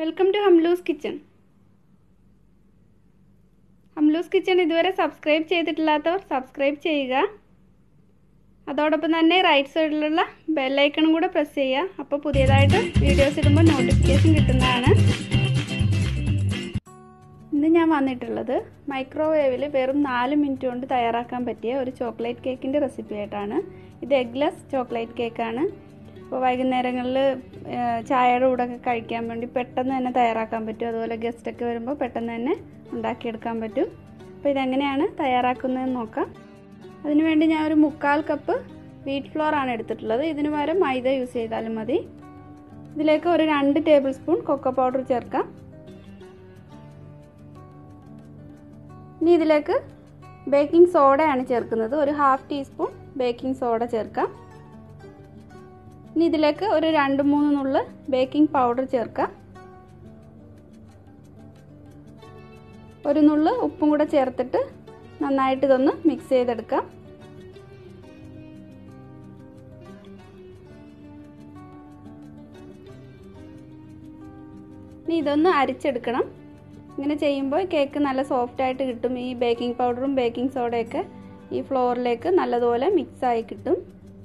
welcome to Hamloos kitchen Hamloos kitchen ഇതുവരെ subscribe ചെയ്തിട്ടില്ലാത്തവർ subscribe ചെയ്യുക അതോടൊപ്പം തന്നെ റൈറ്റ് സൈഡിലുള്ള ബെല്ലൈക്കണും കൂടെ പ്രസ് ചെയ്യുക അപ്പോൾ പുതിയതായിട്ട് വീഡിയോസ് ഇടുമ്പോൾ നോട്ടിഫിക്കേഷൻ കിട്ടുന്നതാണ് ഇന്ന് ഞാൻ വന്നിട്ടുള്ളത് മൈക്രോവേവിൽ വെറും നാല് മിനിറ്റ് കൊണ്ട് തയ്യാറാക്കാൻ പറ്റിയ ഒരു ചോക്ലേറ്റ് കേക്കിൻ്റെ റെസിപ്പി ആയിട്ടാണ് ഇത് എഗ്ലെസ് ചോക്ലേറ്റ് കേക്കാണ് ഇപ്പോൾ വൈകുന്നേരങ്ങളിൽ ചായയുടെ കൂടെ ഒക്കെ കഴിക്കാൻ വേണ്ടി പെട്ടെന്ന് തന്നെ തയ്യാറാക്കാൻ പറ്റും അതുപോലെ ഗസ്റ്റൊക്കെ വരുമ്പോൾ പെട്ടെന്ന് തന്നെ ഉണ്ടാക്കിയെടുക്കാൻ പറ്റും അപ്പോൾ ഇതെങ്ങനെയാണ് തയ്യാറാക്കുന്നതെന്ന് നോക്കാം അതിനുവേണ്ടി ഞാൻ ഒരു മുക്കാൽ കപ്പ് വീറ്റ് ഫ്ലോർ ആണ് എടുത്തിട്ടുള്ളത് ഇതിന് പകരം മൈദ യൂസ് ചെയ്താലും മതി ഇതിലേക്ക് ഒരു രണ്ട് ടേബിൾ സ്പൂൺ കൊക്കോ പൗഡർ ചേർക്കാം ഇനി ഇതിലേക്ക് ബേക്കിംഗ് സോഡയാണ് ചേർക്കുന്നത് ഒരു ഹാഫ് ടീസ്പൂൺ ബേക്കിംഗ് സോഡ ചേർക്കാം ഇനി ഇതിലേക്ക് ഒരു രണ്ട് മൂന്ന് നുള്ള് ബേക്കിംഗ് പൗഡർ ചേർക്കാം ഒരു നുള്ള് ഉപ്പും കൂടെ ചേർത്തിട്ട് നന്നായിട്ട് ഇതൊന്ന് മിക്സ് ചെയ്തെടുക്കാം ഇനി ഇതൊന്ന് അരിച്ചെടുക്കണം ഇങ്ങനെ ചെയ്യുമ്പോൾ കേക്ക് നല്ല സോഫ്റ്റ് ആയിട്ട് കിട്ടും ഈ ബേക്കിംഗ് പൗഡറും ബേക്കിംഗ് സോഡയൊക്കെ ഈ ഫ്ലോറിലേക്ക് നല്ലതുപോലെ മിക്സ് ആയി കിട്ടും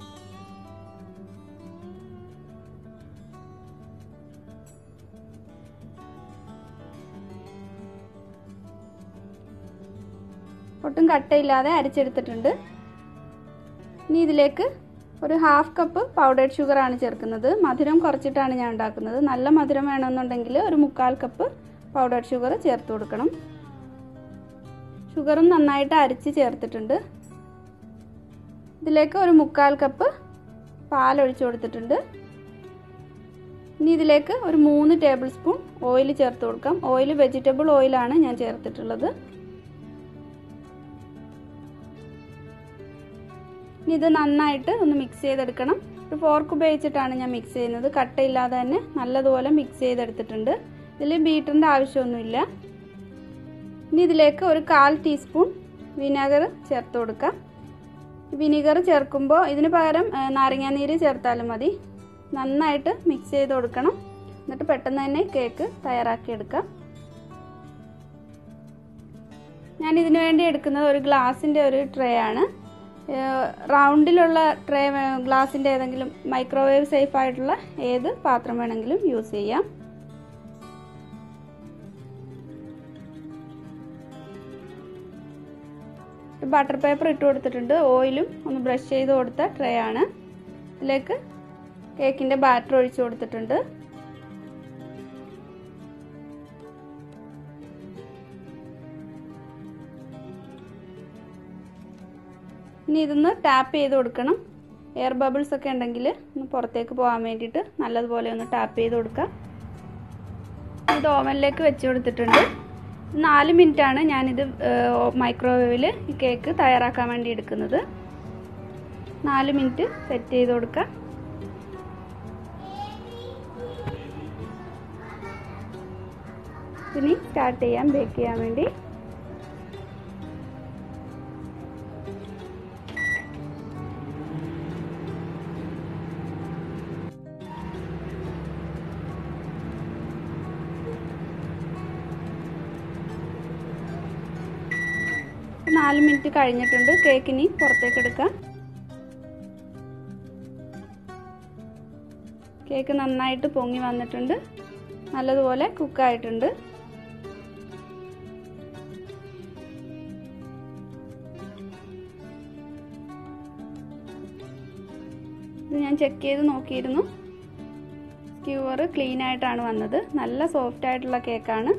ഒട്ടും കട്ടയില്ലാതെ അരിച്ചെടുത്തിട്ടുണ്ട് ഇനി ഇതിലേക്ക് ഒരു ഹാഫ് കപ്പ് പൗഡേർഡ് ഷുഗർ ആണ് ചേർക്കുന്നത് മധുരം കുറച്ചിട്ടാണ് ഞാൻ ഉണ്ടാക്കുന്നത് നല്ല മധുരം വേണമെന്നുണ്ടെങ്കിൽ ഒരു മുക്കാൽ കപ്പ് പൗഡേർഡ് ഷുഗർ ചേർത്ത് കൊടുക്കണം ഷുഗറും നന്നായിട്ട് അരിച്ച് ചേർത്തിട്ടുണ്ട് ഇതിലേക്ക് ഒരു മുക്കാൽ കപ്പ് പാൽ ഒഴിച്ചു കൊടുത്തിട്ടുണ്ട് ഇനി ഇതിലേക്ക് ഒരു മൂന്ന് ടേബിൾ സ്പൂൺ ഓയിൽ ചേർത്ത് കൊടുക്കാം ഓയിൽ വെജിറ്റബിൾ ഓയിലാണ് ഞാൻ ചേർത്തിട്ടുള്ളത് ഇനി ഇത് നന്നായിട്ട് ഒന്ന് മിക്സ് ചെയ്തെടുക്കണം ഒരു ഫോർക്ക് ഉപയോഗിച്ചിട്ടാണ് ഞാൻ മിക്സ് ചെയ്യുന്നത് കട്ടയില്ലാതെ തന്നെ നല്ലതുപോലെ മിക്സ് ചെയ്തെടുത്തിട്ടുണ്ട് ഇതിൽ ബീറ്ററിൻ്റെ ആവശ്യമൊന്നുമില്ല ഇനി ഇതിലേക്ക് ഒരു കാൽ ടീസ്പൂൺ വിനാഗർ ചേർത്ത് കൊടുക്കാം വിനീഗർ ചേർക്കുമ്പോൾ ഇതിന് പകരം നാരങ്ങാനീര് ചേർത്താലും മതി നന്നായിട്ട് മിക്സ് ചെയ്ത് കൊടുക്കണം എന്നിട്ട് പെട്ടെന്ന് തന്നെ കേക്ക് തയ്യാറാക്കിയെടുക്കാം ഞാൻ ഇതിനു വേണ്ടി എടുക്കുന്നത് ഒരു ഗ്ലാസിൻ്റെ ഒരു ട്രേ ആണ് റൗണ്ടിലുള്ള ട്രേ ഗ്ലാസിൻ്റെ ഏതെങ്കിലും മൈക്രോവേവ് സേഫ് ആയിട്ടുള്ള ഏത് പാത്രം വേണമെങ്കിലും യൂസ് ചെയ്യാം ബട്ടർ പേപ്പർ ഇട്ട് കൊടുത്തിട്ടുണ്ട് ഓയിലും ഒന്ന് ബ്രഷ് ചെയ്ത് കൊടുത്ത ട്രേ ആണ് ഇതിലേക്ക് കേക്കിൻ്റെ ബാറ്റർ ഒഴിച്ചു കൊടുത്തിട്ടുണ്ട് ഇനി ഇതൊന്ന് ടാപ്പ് ചെയ്ത് കൊടുക്കണം എയർ ബബിൾസ് ഒക്കെ ഉണ്ടെങ്കിൽ ഒന്ന് പുറത്തേക്ക് പോകാൻ വേണ്ടിയിട്ട് നല്ലതുപോലെ ഒന്ന് ടാപ്പ് ചെയ്ത് കൊടുക്കാം ഇത് ഓവനിലേക്ക് വെച്ച് കൊടുത്തിട്ടുണ്ട് നാല് മിനിറ്റാണ് ഞാനിത് മൈക്രോവേവിൽ ഈ കേക്ക് തയ്യാറാക്കാൻ വേണ്ടി എടുക്കുന്നത് നാല് മിനിറ്റ് സെറ്റ് ചെയ്ത് കൊടുക്കാം ഇനി സ്റ്റാർട്ട് ചെയ്യാം ബേക്ക് ചെയ്യാൻ വേണ്ടി നാല് മിനിറ്റ് കഴിഞ്ഞിട്ടുണ്ട് കേക്കിനി പുറത്തേക്ക് എടുക്കാം കേക്ക് നന്നായിട്ട് പൊങ്ങി വന്നിട്ടുണ്ട് നല്ലതുപോലെ കുക്കായിട്ടുണ്ട് ഇത് ഞാൻ ചെക്ക് ചെയ്ത് നോക്കിയിരുന്നു സ്ക്യൂവർ ക്ലീൻ ആയിട്ടാണ് വന്നത് നല്ല സോഫ്റ്റ് ആയിട്ടുള്ള കേക്കാണ്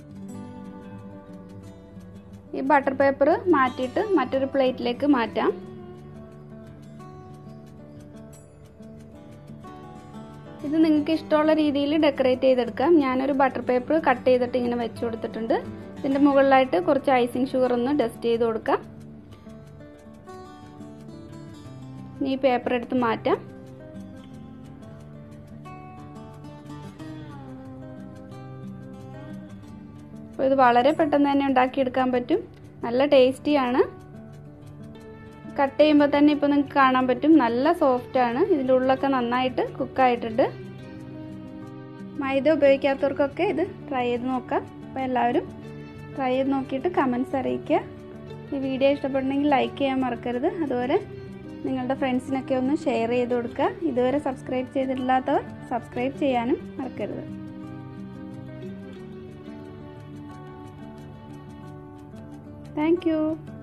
ഈ ബട്ടർ പേപ്പർ മാറ്റിയിട്ട് മറ്റൊരു പ്ലേറ്റിലേക്ക് മാറ്റാം ഇത് നിങ്ങൾക്ക് ഇഷ്ടമുള്ള രീതിയിൽ ഡെക്കറേറ്റ് ചെയ്തെടുക്കാം ഞാനൊരു ബട്ടർ പേപ്പർ കട്ട് ചെയ്തിട്ട് ഇങ്ങനെ വെച്ച് കൊടുത്തിട്ടുണ്ട് ഇതിൻ്റെ മുകളിലായിട്ട് കുറച്ച് ഐസിങ് ഷുഗർ ഒന്ന് ഡസ്റ്റ് ചെയ്ത് കൊടുക്കാം ഈ പേപ്പർ എടുത്ത് മാറ്റാം അപ്പോൾ ഇത് വളരെ പെട്ടെന്ന് തന്നെ ഉണ്ടാക്കിയെടുക്കാൻ പറ്റും നല്ല ടേസ്റ്റിയാണ് കട്ട് ചെയ്യുമ്പോൾ തന്നെ ഇപ്പോൾ നിങ്ങൾക്ക് കാണാൻ പറ്റും നല്ല സോഫ്റ്റ് ആണ് ഇതിൻ്റെ ഉള്ളൊക്കെ നന്നായിട്ട് കുക്കായിട്ടുണ്ട് മൈദ ഉപയോഗിക്കാത്തവർക്കൊക്കെ ഇത് ട്രൈ ചെയ്ത് നോക്കാം അപ്പോൾ എല്ലാവരും ട്രൈ ചെയ്ത് നോക്കിയിട്ട് കമൻസ് അറിയിക്കുക ഈ വീഡിയോ ഇഷ്ടപ്പെടണമെങ്കിൽ ലൈക്ക് ചെയ്യാൻ മറക്കരുത് അതുപോലെ നിങ്ങളുടെ ഫ്രണ്ട്സിനൊക്കെ ഒന്ന് ഷെയർ ചെയ്ത് കൊടുക്കുക ഇതുവരെ സബ്സ്ക്രൈബ് ചെയ്തിട്ടില്ലാത്തവർ സബ്സ്ക്രൈബ് ചെയ്യാനും മറക്കരുത് താങ്ക്